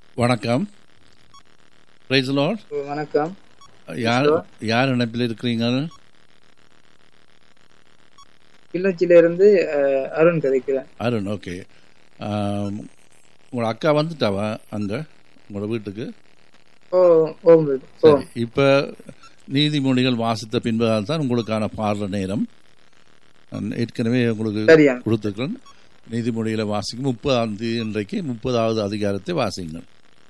வணக்கம் price Lord வணக்கம் யார் யார் இணைப்பில் இருக்கிறீங்க கிள்ளச்சில இருந்து அஹ், அருண் கதைக்கிறேன் அருண் ஓகே உங்களோட அக்கா வந்துட்டாவா அங்கே உங்களோட வீட்டுக்கு ஓ ஓம் ஓ சரி இப்போ நீதிமொழிகள் வாசித்த பின்பதால் தான் உங்களுக்கான பாடல நேரம் நான் ஏற்கனவே உங்களுக்கு சரியா கொடுத்துருக்கிறேன் நீதிமொழிகளை வாசிக்கும் முப்பதாம் தேதி இன்றைக்கு முப்பதாவது அதிகாரத்தை வாசிங்கள்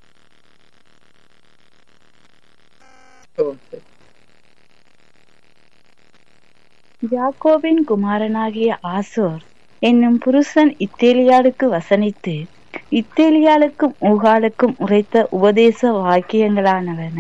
ஓ சரி. யாக்கோபின் குமாரனாகிய ஆசோர் என்னும் புருஷன் இத்தேலியாளுக்கு வசனித்து இத்தேலியாளுக்கும் ஊகாலுக்கும் உரைத்த உபதேச வாக்கியங்களானவன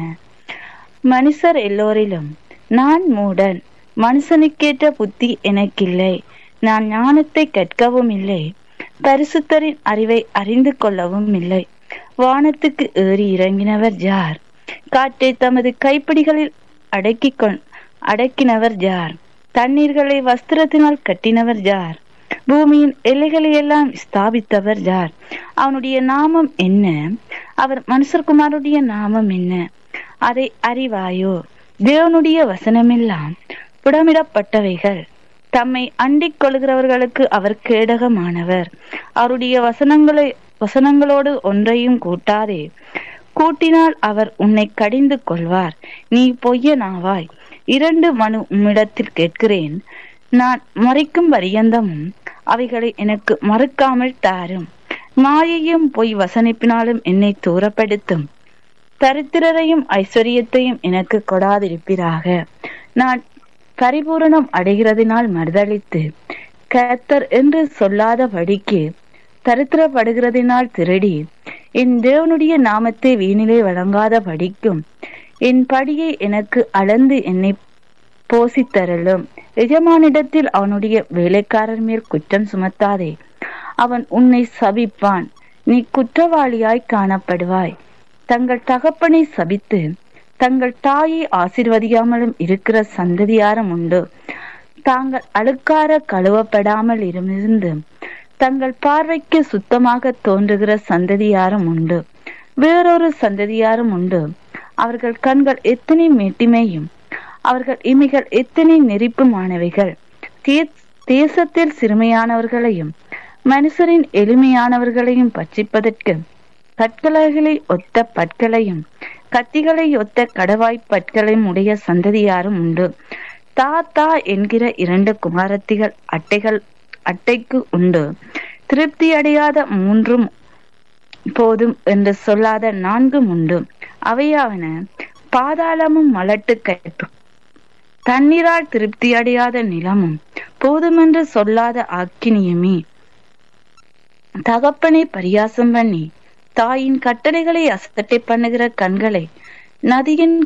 மனுஷர் எல்லோரிலும் நான் மூடன் மனுஷனுக்கேற்ற புத்தி எனக்கில்லை நான் ஞானத்தை கற்கவும் இல்லை பரிசுத்தரின் அறிவை அறிந்து கொள்ளவும் இல்லை வானத்துக்கு ஏறி இறங்கினவர் யார் காற்றை தமது கைப்பிடிகளில் அடக்கிக் கொண் அடக்கினவர் யார் தண்ணீர்களை வஸ்திரத்தினால் கட்டினவர் யார் பூமியின் எல்லைகளை எல்லாம் ஸ்தாபித்தவர் யார் அவனுடைய நாமம் என்ன அவர் மனுஷர்குமாருடைய நாமம் என்ன அதை அறிவாயோ தேவனுடைய வசனமெல்லாம் புடமிடப்பட்டவைகள் தம்மை அண்டிக் கொள்கிறவர்களுக்கு அவர் கேடகமானவர் அவருடைய வசனங்களை வசனங்களோடு ஒன்றையும் கூட்டாதே கூட்டினால் அவர் உன்னை கடிந்து கொள்வார் நீ பொய்யனாவாய் இரண்டு மனு உம்மிடத்தில் கேட்கிறேன் நான் மறைக்கும் பரியந்தமும் அவைகளை எனக்கு மறுக்காமல் தாரும் மாயையும் பொய் வசனிப்பினாலும் என்னை தூரப்படுத்தும் தரித்திரரையும் ஐஸ்வர்யத்தையும் எனக்கு கொடாதிருப்பீராக நான் பரிபூரணம் அடைகிறதினால் மறுதளித்து கர்த்தர் என்று சொல்லாதபடிக்கு தரித்திரப்படுகிறதினால் திருடி என் தேவனுடைய நாமத்தை வீணிலே வழங்காத படிக்கும் என் படியை எனக்கு அளந்து என்னை போசித்தரலும் எஜமானிடத்தில் அவனுடைய வேலைக்காரர் மேல் குற்றம் சுமத்தாதே அவன் உன்னை சபிப்பான் நீ குற்றவாளியாய் காணப்படுவாய் தங்கள் தகப்பனை சபித்து தங்கள் தாயை ஆசீர்வதியாமலும் இருக்கிற சந்ததியாரும் உண்டு தாங்கள் அழுக்கார கழுவப்படாமல் இருந்து தங்கள் பார்வைக்கு சுத்தமாக தோன்றுகிற சந்ததியாரும் உண்டு வேறொரு சந்ததியாரும் உண்டு அவர்கள் கண்கள் எத்தனை மேட்டிமையும் அவர்கள் இமைகள் எத்தனை நெறிப்புமானவைகள் தே- தேசத்தில் சிறுமையானவர்களையும் மனுஷரின் எளிமையானவர்களையும் பட்சிப்பதற்கு கற்களைகளை ஒத்த பற்களையும் கத்திகளை ஒத்த கடவாய்ப் பற்களையும் உடைய சந்ததியாரும் உண்டு தாத்தா என்கிற இரண்டு குமாரத்திகள் அட்டைகள் அட்டைக்கு உண்டு திருப்தி அடையாத மூன்றும் போதும் என்று சொல்லாத நான்கும் உண்டு அவையாவன பாதாளமும் மலட்டு கயிற்று தண்ணீரால் திருப்தி அடையாத நிலமும் போதுமென்று சொல்லாத ஆக்கினியுமே தகப்பனை பரியாசம் பண்ணி தாயின் கட்டளைகளை அசட்டை பண்ணுகிற கண்களை நதியின்